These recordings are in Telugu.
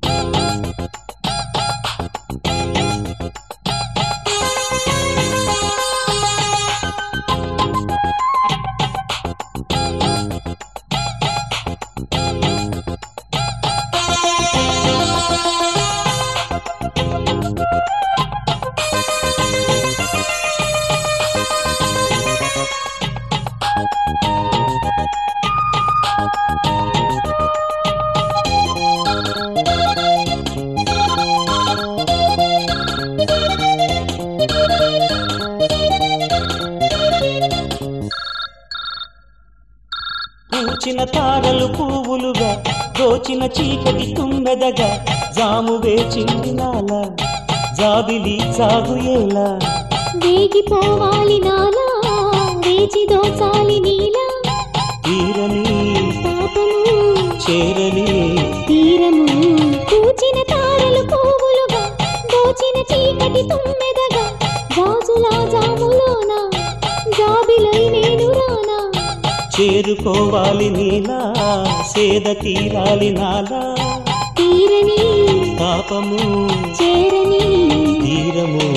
పూచిన తారలు పువ్వులుగా దోచిన చీకటి తుమ్మెదగా జాము వేచింది నాల జాబిలి సాగు ఎలా వేగిపోవాలి నాలా వేచి దోచాలి నీలా తీరని పాపము చేరని తీరము పూచిన తారలు పువ్వులుగా దోచిన చీకటి తుమ్మెదగా గాజులా జాములోన జాబిలై నేను రానా చేరుకోవాలి నీలా సేద తీరాలి నాలా తీరని పాపము చేరని తీరము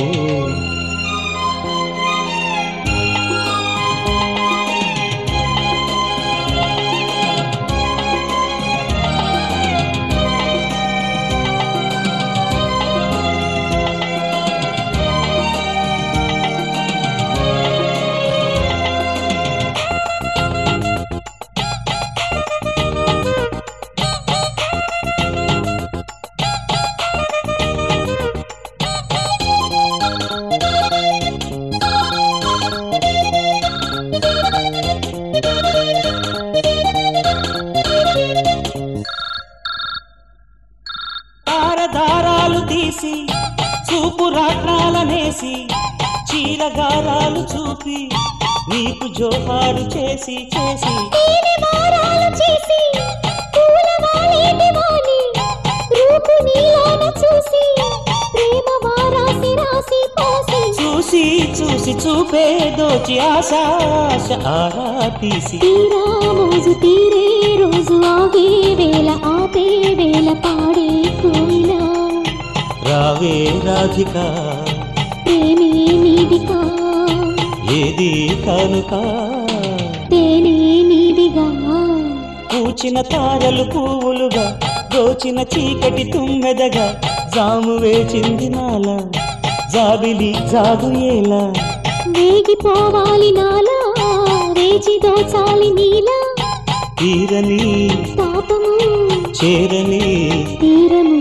తారదారాలు తీసి చూపు రాట్నాలనేసి చీరగారాలు చూపి నీకు జోహారు చేసి చేసి తేనె వారాలు చేసి పూలవాలేటి వాణి రూపు నీలోన చూసి ప్రేమ వారాసి రాసి పోసి చూసి చూసి చూపే దోచి ఆశ ఆశ ఆరా తీసి తీరా మోజు తీరే రోజు ఆగే వేళ ఆపే వేళ పాడే కోయిలా రావే రాధిక ప్రేమే నీదిగా ఏది కానుక తేనే నీదిగా పూచిన తారలు పువ్వులుగా దోచిన చీకటి తుమ్మెదగా జాము వేచింది నాల జాబిలి జాగు ఎలా వేగిపోవాలి నాలా వేచి దోచాలి నీలా తీరని పాపము చేరని తీరము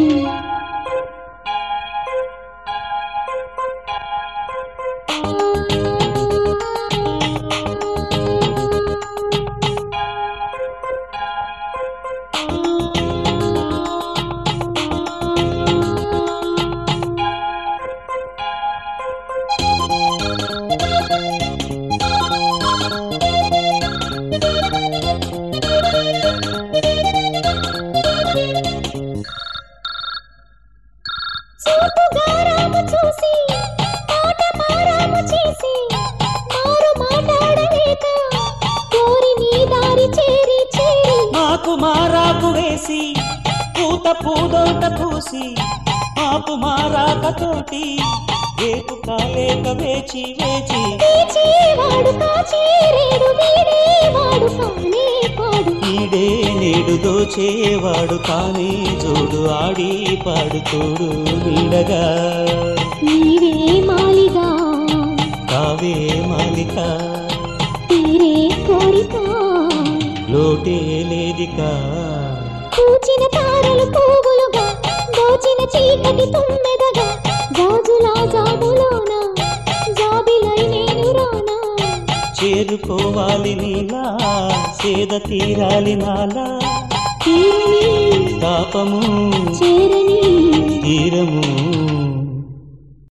చూపుగారాము చూసి మాట మారాము చేసి మారు మాట్లాడలేక కోరి నీ దారి చేరి చేరి మాకు మారాకు వేసి పూత పూదోట పూసి మాకు మారాకతోటి రేపు కాలేక వేచి వేచి తీచేవాడు కాచేరేడు వీడేవాడు కానే పాడు ఈడే నేడు దోచేవాడు కానే చూడు ఆడి పాడుతోడు నీడగా నీవే మాలిగా కావే మాలిక తీరే కోరిక లోటే లేదికా పూచిన తారలు పువ్వులుగా దోచిన చీకటి తుమ్మెదగా గాజులా జాములోన జాబిలై నేను రానా చేరుకోవాలి నీలా సేద తీరాలి నాలా తీరని తాపము చేరని తీరము